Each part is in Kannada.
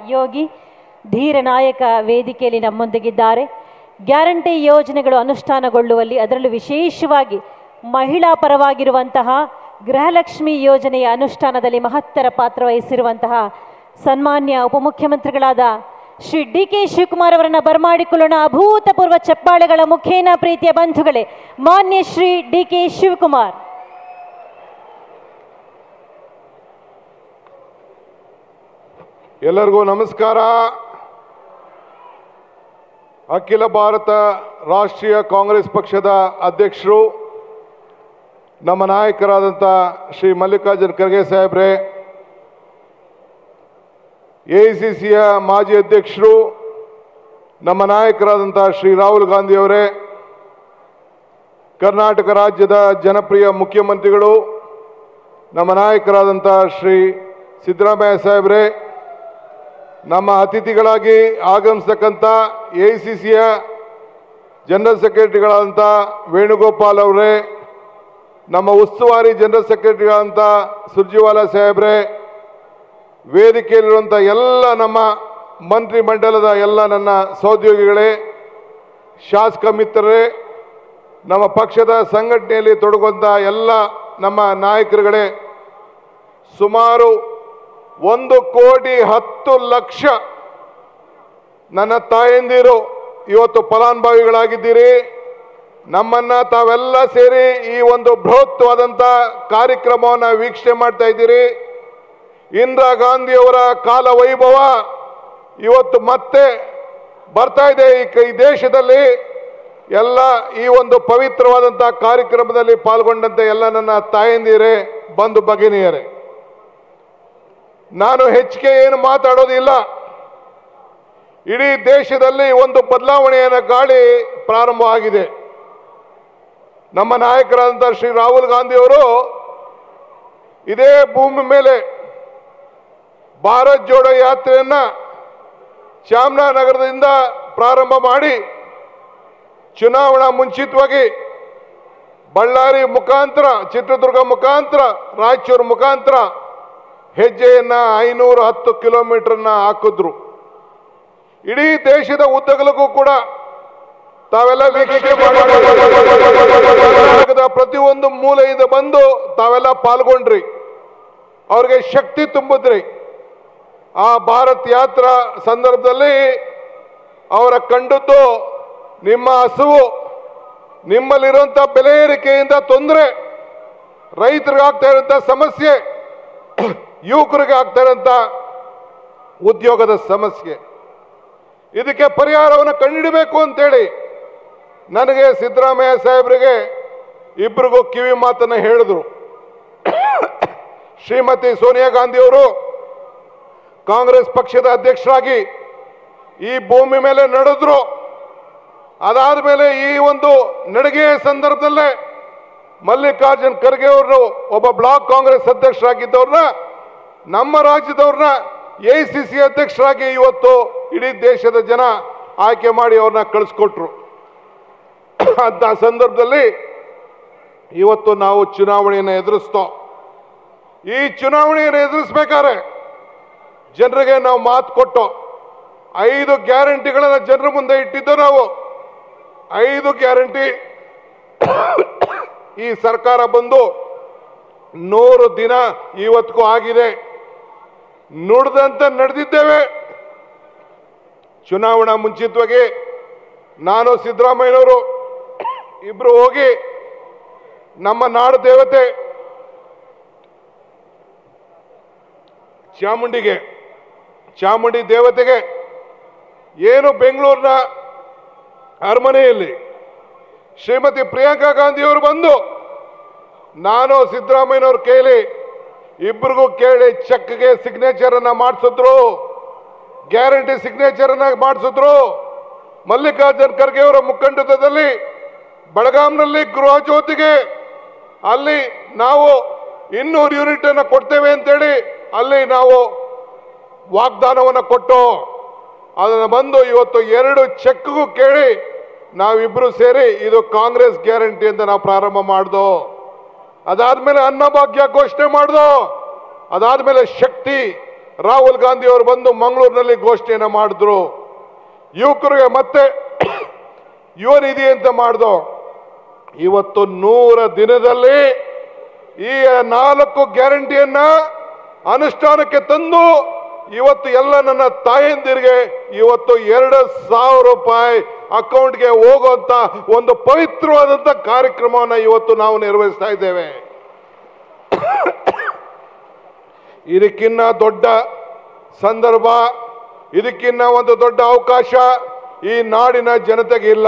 ಯೋಗಿ ಧೀರ ನಾಯಕ ವೇದಿಕೆಯಲ್ಲಿ ನಮ್ಮೊಂದಿಗಿದ್ದಾರೆ ಗ್ಯಾರಂಟಿ ಯೋಜನೆಗಳು ಅನುಷ್ಠಾನಗೊಳ್ಳುವಲ್ಲಿ ಅದರಲ್ಲೂ ವಿಶೇಷವಾಗಿ ಮಹಿಳಾ ಪರವಾಗಿರುವಂತಹ ಗೃಹಲಕ್ಷ್ಮಿ ಯೋಜನೆಯ ಅನುಷ್ಠಾನದಲ್ಲಿ ಮಹತ್ತರ ಪಾತ್ರ ವಹಿಸಿರುವಂತಹ ಸನ್ಮಾನ್ಯ ಉಪಮುಖ್ಯಮಂತ್ರಿಗಳಾದ ಶ್ರೀ ಡಿ ಕೆ ಶಿವಕುಮಾರ್ ಅವರನ್ನ ಬರಮಾಡಿಕೊಳ್ಳೋಣ ಅಭೂತಪೂರ್ವ ಚಪ್ಪಾಳೆಗಳ ಮುಖೇನ ಪ್ರೀತಿಯ ಬಂಧುಗಳೇ ಮಾನ್ಯ ಶ್ರೀ ಡಿ ಕೆ ಶಿವಕುಮಾರ್ ಎಲ್ಲರಿಗೂ ನಮಸ್ಕಾರ ಅಖಿಲ ಭಾರತ ರಾಷ್ಟ್ರೀಯ ಕಾಂಗ್ರೆಸ್ ಪಕ್ಷದ ಅಧ್ಯಕ್ಷರು ನಮ್ಮ ನಾಯಕರಾದಂಥ ಶ್ರೀ ಮಲ್ಲಿಕಾರ್ಜುನ್ ಖರ್ಗೆ ಸಾಹೇಬ್ರೆ ಎ ಸಿ ಸಿಯ ಮಾಜಿ ಅಧ್ಯಕ್ಷರು ನಮ್ಮ ನಾಯಕರಾದಂಥ ಶ್ರೀ ರಾಹುಲ್ ಗಾಂಧಿ ಅವರೇ ಕರ್ನಾಟಕ ರಾಜ್ಯದ ಜನಪ್ರಿಯ ಮುಖ್ಯಮಂತ್ರಿಗಳು ನಮ್ಮ ನಾಯಕರಾದಂಥ ಶ್ರೀ ಸಿದ್ದರಾಮಯ್ಯ ಸಾಹೇಬ್ರೆ ನಮ್ಮ ಅತಿಥಿಗಳಾಗಿ ಆಗಮಿಸ್ತಕ್ಕಂಥ ಎ ಸಿ ಸಿಯ ಜನರಲ್ ಸೆಕ್ರೆಟರಿಗಳಾದಂಥ ವೇಣುಗೋಪಾಲ್ ಅವರೇ ನಮ್ಮ ಉಸ್ತುವಾರಿ ಜನರಲ್ ಸೆಕ್ರೆಟರಿಗಳಂತ ಸುರ್ಜಿವಾಲಾ ಸಾಹೇಬ್ರೆ ವೇದಿಕೆಯಲ್ಲಿರುವಂಥ ಎಲ್ಲ ನಮ್ಮ ಮಂತ್ರಿ ಮಂಡಲದ ಎಲ್ಲ ನನ್ನ ಸಹೋದ್ಯೋಗಿಗಳೇ ಶಾಸಕ ಮಿತ್ರರೇ ನಮ್ಮ ಪಕ್ಷದ ಸಂಘಟನೆಯಲ್ಲಿ ತೊಡಗುವಂಥ ಎಲ್ಲ ನಮ್ಮ ನಾಯಕರುಗಳೇ ಸುಮಾರು ಒಂದು ಕೋಟಿ ಹತ್ತು ಲಕ್ಷ ನನ್ನ ತಾಯಂದಿರು ಇವತ್ತು ಫಲಾನುಭವಿಗಳಾಗಿದ್ದೀರಿ ನಮ್ಮನ್ನ ತಾವೆಲ್ಲ ಸೇರಿ ಈ ಒಂದು ಬೃಹತ್ವಾದಂಥ ಕಾರ್ಯಕ್ರಮವನ್ನು ವೀಕ್ಷಣೆ ಮಾಡ್ತಾ ಇದ್ದೀರಿ ಇಂದಿರಾ ಗಾಂಧಿಯವರ ಕಾಲ ವೈಭವ ಇವತ್ತು ಮತ್ತೆ ಬರ್ತಾ ಇದೆ ಈ ಕ- ಈ ದೇಶದಲ್ಲಿ ಎಲ್ಲ ಈ ಒಂದು ಪವಿತ್ರವಾದಂಥ ಕಾರ್ಯಕ್ರಮದಲ್ಲಿ ಪಾಲ್ಗೊಂಡಂತೆ ಎಲ್ಲ ನನ್ನ ತಾಯಂದಿರೇ ಬಂಧು ಭಗಿನಿಯರೇ ನಾನು ಹೆಚ್ಚಿಗೆ ಏನು ಮಾತಾಡೋದಿಲ್ಲ ಇಡೀ ದೇಶದಲ್ಲಿ ಒಂದು ಬದಲಾವಣೆಯ ಗಾಳಿ ಪ್ರಾರಂಭವಾಗಿದೆ ನಮ್ಮ ನಾಯಕರಾದಂಥ ಶ್ರೀ ರಾಹುಲ್ ಗಾಂಧಿಯವರು ಇದೇ ಭೂಮಿ ಮೇಲೆ ಭಾರತ್ ಜೋಡೋ ಯಾತ್ರೆಯನ್ನ ಚಾಮರಾಜನಗರದಿಂದ ಪ್ರಾರಂಭ ಮಾಡಿ ಚುನಾವಣಾ ಮುಂಚಿತವಾಗಿ ಬಳ್ಳಾರಿ ಮುಖಾಂತರ ಚಿತ್ರದುರ್ಗ ಮುಖಾಂತರ ರಾಯಚೂರು ಮುಖಾಂತರ ಹೆಜ್ಜೆಯನ್ನ ಐನೂರ ಹತ್ತು ಕಿಲೋಮೀಟರ್ನ ಹಾಕಿದ್ರು ಇಡೀ ದೇಶದ ಉದ್ದಗಲಕ್ಕೂ ಕೂಡ ತಾವೆಲ್ಲ ವೀಕ್ಷಣೆ ಮಾಡಿ ಕರ್ನಾಟಕದ ಪ್ರತಿಯೊಂದು ಮೂಲೆಯಿಂದ ಬಂದು ತಾವೆಲ್ಲ ಪಾಲ್ಗೊಂಡ್ರಿ ಅವ್ರಿಗೆ ಶಕ್ತಿ ತುಂಬಿದ್ರಿ ಆ ಭಾರತ್ ಯಾತ್ರಾ ಸಂದರ್ಭದಲ್ಲಿ ಅವರ ಕಂಡದ್ದು ನಿಮ್ಮ ಹಸುವು ನಿಮ್ಮಲ್ಲಿರುವಂಥ ಬೆಲೆ ಏರಿಕೆಯಿಂದ ತೊಂದರೆ ರೈತರಿಗೆ ಆಗ್ತಾ ಇರುವಂಥ ಸಮಸ್ಯೆ ಯುವಕರಿಗೆ ಆಗ್ತಾ ಇರುವಂಥ ಉದ್ಯೋಗದ ಸಮಸ್ಯೆ ಇದಕ್ಕೆ ಪರಿಹಾರವನ್ನು ಕಂಡುಹಿಡಬೇಕು ಅಂತೇಳಿ ನನಗೆ ಸಿದ್ದರಾಮಯ್ಯ ಸಾಹೇಬರಿಗೆ ಇಬ್ಬರಿಗೂ ಕಿವಿ ಮಾತನ್ನು ಹೇಳಿದ್ರು ಶ್ರೀಮತಿ ಸೋನಿಯಾ ಗಾಂಧಿಯವರು ಕಾಂಗ್ರೆಸ್ ಪಕ್ಷದ ಅಧ್ಯಕ್ಷರಾಗಿ ಈ ಭೂಮಿ ಮೇಲೆ ನಡೆದ್ರು ಅದಾದ ಮೇಲೆ ಈ ಒಂದು ನಡಿಗೆಯ ಸಂದರ್ಭದಲ್ಲೇ ಮಲ್ಲಿಕಾರ್ಜುನ್ ಖರ್ಗೆ ಅವರು ಒಬ್ಬ ಬ್ಲಾಕ್ ಕಾಂಗ್ರೆಸ್ ಅಧ್ಯಕ್ಷರಾಗಿದ್ದವ್ರನ್ನ ನಮ್ಮ ರಾಜ್ಯದವ್ರನ್ನ ಎ ಸಿ ಸಿ ಅಧ್ಯಕ್ಷರಾಗಿ ಇವತ್ತು ಇಡೀ ದೇಶದ ಜನ ಆಯ್ಕೆ ಮಾಡಿ ಅವ್ರನ್ನ ಕಳಿಸ್ಕೊಟ್ರು ಅಂತ ಸಂದರ್ಭದಲ್ಲಿ ಇವತ್ತು ನಾವು ಚುನಾವಣೆಯನ್ನು ಎದುರಿಸ್ತೋ ಈ ಚುನಾವಣೆಯನ್ನು ಎದುರಿಸ್ಬೇಕಾದ್ರೆ ಜನರಿಗೆ ನಾವು ಮಾತು ಕೊಟ್ಟು ಐದು ಗ್ಯಾರಂಟಿಗಳನ್ನ ಜನರ ಮುಂದೆ ಇಟ್ಟಿದ್ದು ನಾವು ಐದು ಗ್ಯಾರಂಟಿ ಈ ಸರ್ಕಾರ ಬಂದು ನೂರು ದಿನ ಇವತ್ತಿಗೂ ಆಗಿದೆ ನುಡಿದಂತೆ ನಡೆದಿದ್ದೇವೆ ಚುನಾವಣಾ ಮುಂಚಿತವಾಗಿ ನಾನು ಸಿದ್ದರಾಮಯ್ಯನವರು ಇಬ್ರು ಹೋಗಿ ನಮ್ಮ ನಾಡು ದೇವತೆ ಚಾಮುಂಡಿಗೆ ಚಾಮುಂಡಿ ದೇವತೆಗೆ ಏನು ಬೆಂಗಳೂರಿನ ಅರಮನೆಯಲ್ಲಿ ಶ್ರೀಮತಿ ಪ್ರಿಯಾಂಕಾ ಗಾಂಧಿಯವರು ಬಂದು ನಾನು ಸಿದ್ದರಾಮಯ್ಯನವ್ರ ಕೇಳಿ ಇಬ್ಬರಿಗೂ ಕೇಳಿ ಚೆಕ್ಗೆ ಸಿಗ್ನೇಚರ್ ಅನ್ನ ಮಾಡಿಸಿದ್ರು ಗ್ಯಾರಂಟಿ ಸಿಗ್ನೇಚರ್ ಅನ್ನ ಮಾಡಿಸಿದ್ರು ಮಲ್ಲಿಕಾರ್ಜುನ್ ಖರ್ಗೆ ಅವರ ಮುಖಂಡತ್ವದಲ್ಲಿ ಬೆಳಗಾಂನಲ್ಲಿ ಗೃಹ ಜ್ಯೋತಿಗೆ ಅಲ್ಲಿ ನಾವು ಇನ್ನೂರು ಯೂನಿಟ್ ಅನ್ನು ಕೊಡ್ತೇವೆ ಅಂತೇಳಿ ಅಲ್ಲಿ ನಾವು ವಾಗ್ದಾನವನ್ನು ಕೊಟ್ಟು ಅದನ್ನು ಬಂದು ಇವತ್ತು ಎರಡು ಚೆಕ್ಗೂ ಕೇಳಿ ನಾವಿಬ್ರು ಸೇರಿ ಇದು ಕಾಂಗ್ರೆಸ್ ಗ್ಯಾರಂಟಿ ಅಂತ ನಾವು ಪ್ರಾರಂಭ ಮಾಡ್ದೋ ಅದಾದ್ಮೇಲೆ ಅನ್ನಭಾಗ್ಯ ಘೋಷಣೆ ಮಾಡ್ದೋ ಅದಾದ್ಮೇಲೆ ಶಕ್ತಿ ರಾಹುಲ್ ಗಾಂಧಿ ಅವರು ಬಂದು ಮಂಗಳೂರಿನಲ್ಲಿ ಘೋಷಣೆಯನ್ನ ಮಾಡಿದ್ರು ಯುವಕರಿಗೆ ಮತ್ತೆ ಯುವ ನಿಧಿ ಅಂತ ಮಾಡ್ದು ಇವತ್ತು ನೂರ ದಿನದಲ್ಲಿ ಈ ನಾಲ್ಕು ಗ್ಯಾರಂಟಿಯನ್ನ ಅನುಷ್ಠಾನಕ್ಕೆ ತಂದು ಇವತ್ತು ಎಲ್ಲ ನನ್ನ ತಾಯಂದಿರಿಗೆ ಇವತ್ತು ಎರಡು ಸಾವಿರ ರೂಪಾಯಿ ಅಕೌಂಟ್ಗೆ ಹೋಗುವಂತ ಒಂದು ಪವಿತ್ರವಾದಂತ ಕಾರ್ಯಕ್ರಮವನ್ನು ಇವತ್ತು ನಾವು ನಿರ್ವಹಿಸ್ತಾ ಇದ್ದೇವೆ ಇದಕ್ಕಿನ್ನ ದೊಡ್ಡ ಸಂದರ್ಭ ಇದಕ್ಕಿನ್ನ ಒಂದು ದೊಡ್ಡ ಅವಕಾಶ ಈ ನಾಡಿನ ಜನತೆಗೆ ಇಲ್ಲ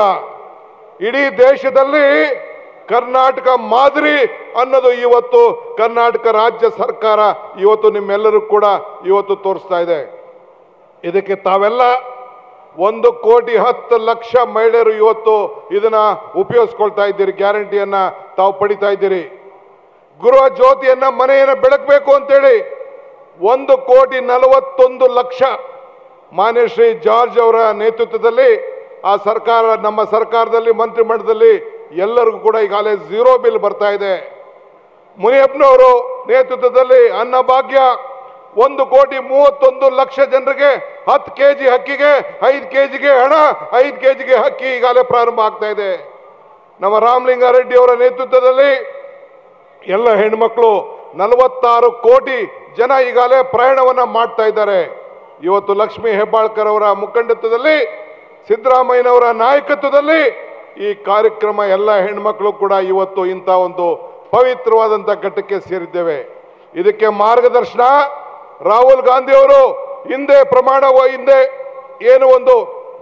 ಇಡೀ ದೇಶದಲ್ಲಿ ಕರ್ನಾಟಕ ಮಾದರಿ ಅನ್ನೋದು ಇವತ್ತು ಕರ್ನಾಟಕ ರಾಜ್ಯ ಸರ್ಕಾರ ಇವತ್ತು ನಿಮ್ಮೆಲ್ಲರೂ ಕೂಡ ಇವತ್ತು ತೋರಿಸ್ತಾ ಇದೆ ಇದಕ್ಕೆ ತಾವೆಲ್ಲ ಒಂದು ಕೋಟಿ ಹತ್ತು ಲಕ್ಷ ಮಹಿಳೆಯರು ಇವತ್ತು ಇದನ್ನ ಉಪಯೋಗಿಸ್ಕೊಳ್ತಾ ಇದ್ದೀರಿ ಗ್ಯಾರಂಟಿಯನ್ನ ತಾವು ಪಡಿತಾ ಇದ್ದೀರಿ ಗೃಹ ಜ್ಯೋತಿಯನ್ನ ಮನೆಯನ್ನ ಬೆಳಕಬೇಕು ಅಂತೇಳಿ ಒಂದು ಕೋಟಿ ನಲವತ್ತೊಂದು ಲಕ್ಷ ಮಾನ್ಯ ಶ್ರೀ ಜಾರ್ಜ್ ಅವರ ನೇತೃತ್ವದಲ್ಲಿ ಆ ಸರ್ಕಾರ ನಮ್ಮ ಸರ್ಕಾರದಲ್ಲಿ ಮಂತ್ರಿಮಂಡಲದಲ್ಲಿ ಎಲ್ಲರಿಗೂ ಕೂಡ ಈಗಾಗಲೇ ಝೀರೋ ಬಿಲ್ ಬರ್ತಾ ಇದೆ ಮುನಿಯಪ್ಪನವರು ನೇತೃತ್ವದಲ್ಲಿ ಅನ್ನಭಾಗ್ಯ ಒಂದು ಕೋಟಿ ಮೂವತ್ತೊಂದು ಲಕ್ಷ ಜನರಿಗೆ ಹತ್ತು ಕೆ ಜಿ ಅಕ್ಕಿಗೆ ಐದು ಕೆ ಜಿಗೆ ಹಣ ಐದು ಕೆ ಜಿಗೆ ಅಕ್ಕಿ ಈಗಾಗಲೇ ಪ್ರಾರಂಭ ಆಗ್ತಾ ಇದೆ ನಮ್ಮ ರಾಮಲಿಂಗಾರೆಡ್ಡಿ ಅವರ ನೇತೃತ್ವದಲ್ಲಿ ಎಲ್ಲ ಹೆಣ್ಮಕ್ಳು ನಲವತ್ತಾರು ಕೋಟಿ ಜನ ಈಗಾಗಲೇ ಪ್ರಯಾಣವನ್ನ ಮಾಡ್ತಾ ಇದ್ದಾರೆ ಇವತ್ತು ಲಕ್ಷ್ಮೀ ಹೆಬ್ಬಾಳ್ಕರ್ ಅವರ ಮುಖಂಡತ್ವದಲ್ಲಿ ಸಿದ್ದರಾಮಯ್ಯನವರ ನಾಯಕತ್ವದಲ್ಲಿ ಈ ಕಾರ್ಯಕ್ರಮ ಎಲ್ಲ ಹೆಣ್ಮಕ್ಳು ಕೂಡ ಇವತ್ತು ಇಂಥ ಒಂದು ಪವಿತ್ರವಾದಂಥ ಘಟ್ಟಕ್ಕೆ ಸೇರಿದ್ದೇವೆ ಇದಕ್ಕೆ ಮಾರ್ಗದರ್ಶನ ರಾಹುಲ್ ಗಾಂಧಿ ಅವರು ಹಿಂದೆ ಪ್ರಮಾಣ ಹಿಂದೆ ಏನು ಒಂದು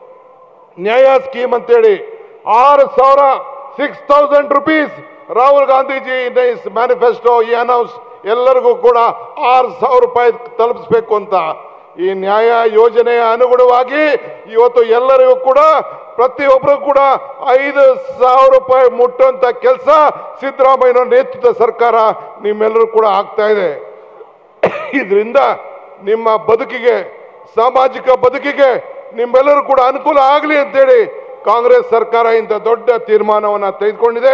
ನ್ಯಾಯ ಸ್ಕೀಮ್ ಅಂತೇಳಿ ಆರು ಸಾವಿರ six thousand rupees Rahul Gandhiji manifesto ಈ ಅನೌನ್ಸ್ ಎಲ್ಲರಿಗೂ ಕೂಡ ಆರು ಸಾವಿರ ರೂಪಾಯಿ ತಲುಪಿಸ್ಬೇಕು ಅಂತ ಈ ನ್ಯಾಯ ಯೋಜನೆಯ ಅನುಗುಣವಾಗಿ ಇವತ್ತು ಎಲ್ಲರಿಗೂ ಕೂಡ ಪ್ರತಿಯೊಬ್ಬರು ಕೂಡ ಐದು ಸಾವಿರ ರೂಪಾಯಿ ಮುಟ್ಟುವಂತ ಕೆಲಸ ಸಿದ್ದರಾಮಯ್ಯನ ನೇತೃತ್ವ ಸರ್ಕಾರ ನಿಮ್ಮೆಲ್ಲರೂ ಕೂಡ ಆಗ್ತಾ ಇದೆ ಇದರಿಂದ ನಿಮ್ಮ ಬದುಕಿಗೆ ಸಾಮಾಜಿಕ ಬದುಕಿಗೆ ನಿಮ್ಮೆಲ್ಲರೂ ಕೂಡ ಅನುಕೂಲ ಆಗಲಿ ಅಂತೇಳಿ ಕಾಂಗ್ರೆಸ್ ಸರ್ಕಾರ ಇಂಥ ದೊಡ್ಡ ತೀರ್ಮಾನವನ್ನ ತೆಗೆದುಕೊಂಡಿದೆ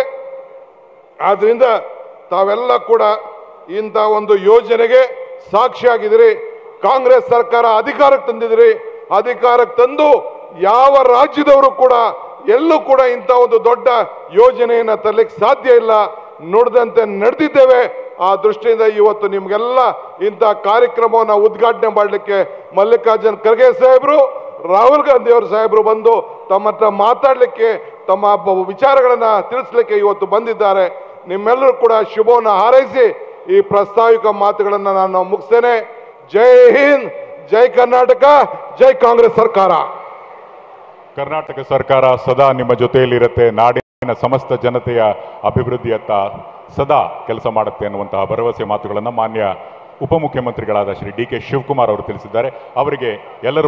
ಆದ್ರಿಂದ ತಾವೆಲ್ಲ ಕೂಡ ಇಂಥ ಒಂದು ಯೋಜನೆಗೆ ಸಾಕ್ಷಿಯಾಗಿದ್ದೀರಿ ಕಾಂಗ್ರೆಸ್ ಸರ್ಕಾರ ಅಧಿಕಾರಕ್ಕೆ ತಂದಿದ್ರಿ ಅಧಿಕಾರಕ್ಕೆ ತಂದು ಯಾವ ರಾಜ್ಯದವರು ಕೂಡ ಎಲ್ಲೂ ಕೂಡ ಇಂಥ ಒಂದು ದೊಡ್ಡ ಯೋಜನೆಯನ್ನ ತರಲಿಕ್ಕೆ ಸಾಧ್ಯ ಇಲ್ಲ ನುಡಿದಂತೆ ನಡೆದಿದ್ದೇವೆ ಆ ದೃಷ್ಟಿಯಿಂದ ಇವತ್ತು ನಿಮ್ಗೆಲ್ಲ ಇಂಥ ಕಾರ್ಯಕ್ರಮವನ್ನು ಉದ್ಘಾಟನೆ ಮಾಡಲಿಕ್ಕೆ ಮಲ್ಲಿಕಾರ್ಜುನ್ ಖರ್ಗೆ ಸಾಹೇಬರು ರಾಹುಲ್ ಗಾಂಧಿ ಅವರು ಸಾಹೇಬರು ಬಂದು ತಮ್ಮ ಹತ್ರ ಮಾತಾಡಲಿಕ್ಕೆ ತಮ್ಮ ಬ- ವಿಚಾರಗಳನ್ನ ತಿಳಿಸ್ಲಿಕ್ಕೆ ಇವತ್ತು ಬಂದಿದ್ದಾರೆ ನಿಮ್ಮೆಲ್ಲರೂ ಕೂಡ ಶುಭವನ್ನು ಹಾರೈಸಿ ಈ ಪ್ರಾಸ್ತಾವಿಕ ಮಾತುಗಳನ್ನು ನಾನು ಮುಗಿಸ್ತೇನೆ ಜೈ ಹಿಂದ್ ಜೈ ಕರ್ನಾಟಕ ಜೈ ಕಾಂಗ್ರೆಸ್ ಸರ್ಕಾರ ಕರ್ನಾಟಕ ಸರ್ಕಾರ ಸದಾ ನಿಮ್ಮ ಜೊತೆಯಲ್ಲಿರುತ್ತೆ ನಾಡಿನ ಸಮಸ್ತ ಜನತೆಯ ಅಭಿವೃದ್ಧಿಯತ್ತ ಸದಾ ಕೆಲಸ ಮಾಡುತ್ತೆ ಅನ್ನುವಂತಹ ಭರವಸೆ ಮಾತುಗಳನ್ನು ಮಾನ್ಯ ಉಪಮುಖ್ಯಮಂತ್ರಿಗಳಾದ ಶ್ರೀ ಡಿ ಕೆ ಶಿವಕುಮಾರ್ ಅವರು ತಿಳಿಸಿದ್ದಾರೆ ಅವರಿಗೆ ಎಲ್ಲರೂ